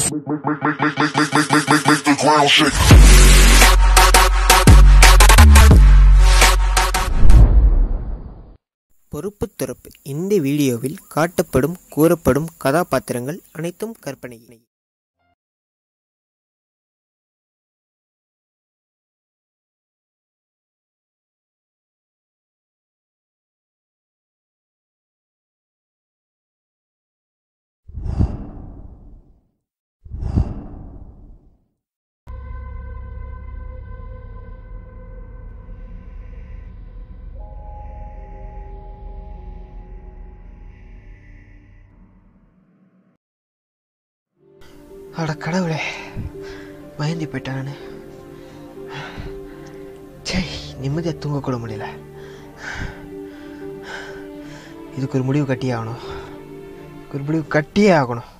make, make, make, make, make, make, make, make, make the ground shake. பொறுப்பு துறப்பு இந்த வீடியோவில் காட்டப்படும் கூறப்படும் கதாபாத்திரங்கள் அனைத்தும் கற்பனை அட கடவுளே பயந்து போயிட்டேன் நான் சே நிம்மதியாக தூங்கக்கூட முடியல இதுக்கு ஒரு முடிவு கட்டியே ஆகணும் இதுக்கு ஒரு முடிவு கட்டியே ஆகணும்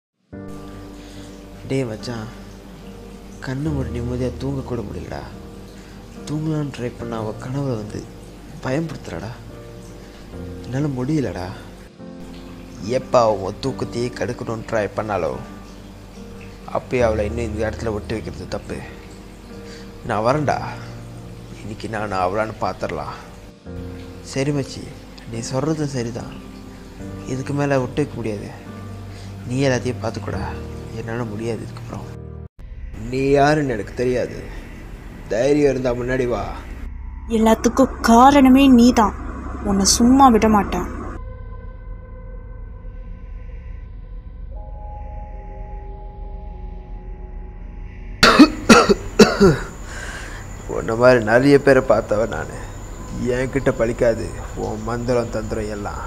டேய் மச்சான் கண்ணு மூடி நிம்மதியாக தூங்கக்கூட முடியலடா தூங்கலான்னு ட்ரை பண்ண அவள் கனவை வந்து பயன்படுத்துறடா என்னால் முடியலடா எப்போ அவன் தூக்கத்தையே கெடுக்கணும்னு ட்ரை பண்ணாலோ அப்பயே அவளை இன்னும் இந்த இடத்துல விட்டு வைக்கிறது தப்பு நான் வரேன்டா இன்னைக்கு நான் அவளான்னு பார்த்துடலாம் சரி மச்சி நீ சொல்கிறது சரிதான் இதுக்கு மேலே விட்டு வைக்க முடியாது நீ எல்லாத்தையும் பார்த்துக்கூடா என்னால் முடியாது இதுக்கப்புறம் நீ யாருன்னு எனக்கு தெரியாது தைரியம் இருந்தால் முன்னாடி வா எல்லாத்துக்கும் காரணமே நீதான் உன்னை சும்மா விட மாட்டேன் உன்ன மாதிரி நிறைய பேரை பார்த்தவன் நான் என்கிட்ட பழிக்காது உன் மந்திரம் தந்திரம் எல்லாம்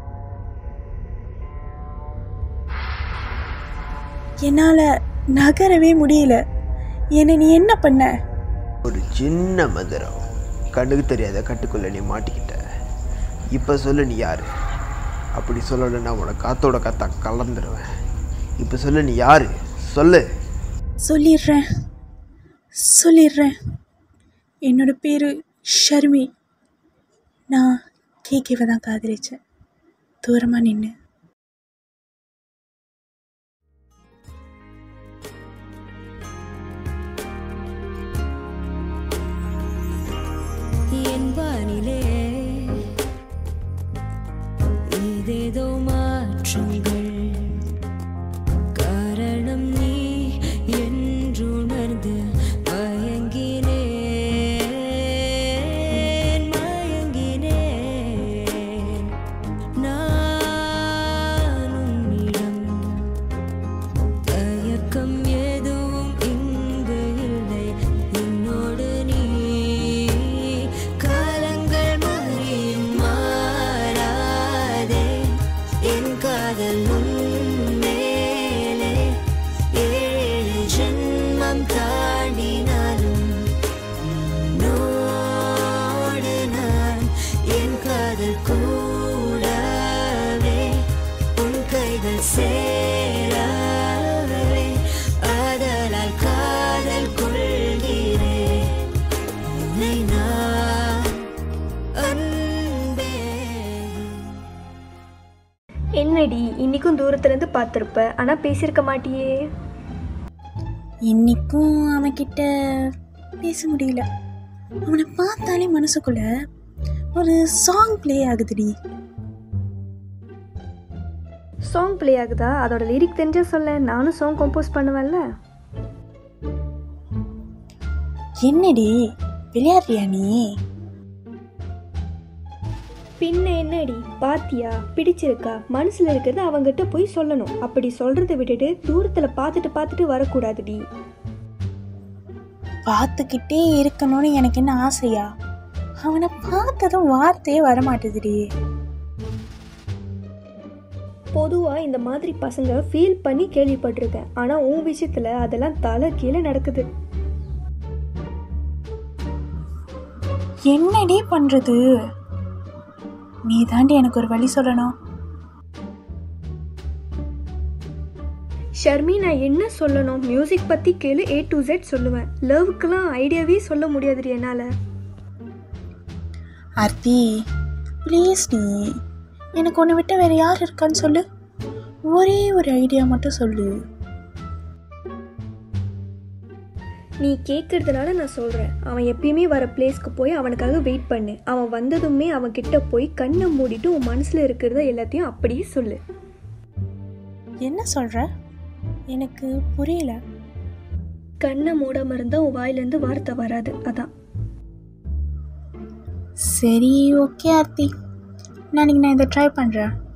என்னால் நகரவே முடியல என்னை நீ என்ன பண்ண ஒரு சின்ன மந்திரம் கண்ணுக்கு தெரியாத கட்டுக்குள்ள நீ மாட்டிக்கிட்ட இப்போ சொல்லு நீ யாரு அப்படி சொல்லலைன்னா உனக்கு காத்தோட காத்தா கலந்துருவேன் இப்போ சொல்லு நீ யாரு சொல்லு சொல்லிடுறேன் சொல்லிடுறேன் என்னோட பேர் ஷர்மி நான் கேகேவை தான் காதலிச்சேன் தூரமாக நின்று என் வானிலே ஏதேதோ மாற்றங்கள் காரணம் நீ என்றுணர்ந்து மயங்கினேன் மயங்கினேன் நான் உன்னிடம் தயக்கம் எதுவும் இங்கு இல்லை என்னோடு நீ காலங்கள் மாறியும் மாறாதே என் காதல் உன் மேலே ஏழு ஜென்மம் தாண்டினாலும் உன்னோடு நான் என் காதல் கூடவே உன் கைகள் சேரவே ஆதலால் காதல் கொள்கிறேன் உன்னை நான் அன்பே என்னடி இன்னைக்கும் தூரத்துல இருந்து பார்த்துருப்ப ஆனா பேசியிருக்க மாட்டியே இன்னைக்கும் அவன்கிட்ட பேச முடியல அவனை பார்த்தாலே மனசுக்குள்ள ஒரு சாங் ப்ளே ஆகுதுடி சாங் ப்ளே ஆகுதா அதோட லிரிக் தெரிஞ்சா சொல்ல நானும் சாங் கம்போஸ் பண்ணுவேன்ல என்னடி விளையாடுறியா நீ பின்ன என்னடி பாத்தியா பிடிச்சிருக்கா மனசுல இருக்கிறது அவங்கிட்ட போய் சொல்லணும் அப்படி சொல்றதை விட்டுட்டு தூரத்துல பார்த்துட்டு பார்த்துட்டு வரக்கூடாதுடி பார்த்துக்கிட்டே இருக்கணும்னு எனக்கு என்ன ஆசையா அவனை பார்த்ததும் வார்த்தையே வரமாட்டேதுடி பொதுவா இந்த மாதிரி பசங்க ஃபீல் பண்ணி கேள்விப்பட்டிருக்கேன் ஆனா உன் விஷயத்துல அதெல்லாம் தலை கீழே நடக்குது என்னடி பண்றது நீ தாண்டி எனக்கு ஒரு வழி சொல்லணும் ஷர்மி நான் என்ன சொல்லணும் மியூசிக் பத்தி கேளு ஏ டு Z சொல்லுவேன் லவ்க்குலாம் ஐடியாவே சொல்ல முடியாதுடி என்னால ஆர்த்தி ப்ளீஸ் நீ எனக்கு ஒன்று விட்டு வேறு யார் இருக்கான்னு சொல்லு ஒரே ஒரு ஐடியா மட்டும் சொல்லு நீ கேட்கறதுனால நான் சொல்கிறேன் அவன் எப்பயுமே வர பிளேஸ்க்கு போய் அவனுக்காக வெயிட் பண்ணு அவன் வந்ததுமே அவன் கிட்ட போய் கண்ணை மூடிட்டு உன் மனசில் இருக்கிறத எல்லாத்தையும் அப்படியே சொல்லு என்ன சொல்கிற எனக்கு புரியல கண்ணை மூடாம இருந்தால் உன் வாயிலேருந்து வார்த்தை வராது அதான் சரி ஓகே ஆர்த்தி நாளைக்கு நான் இதை ட்ரை பண்ணுறேன்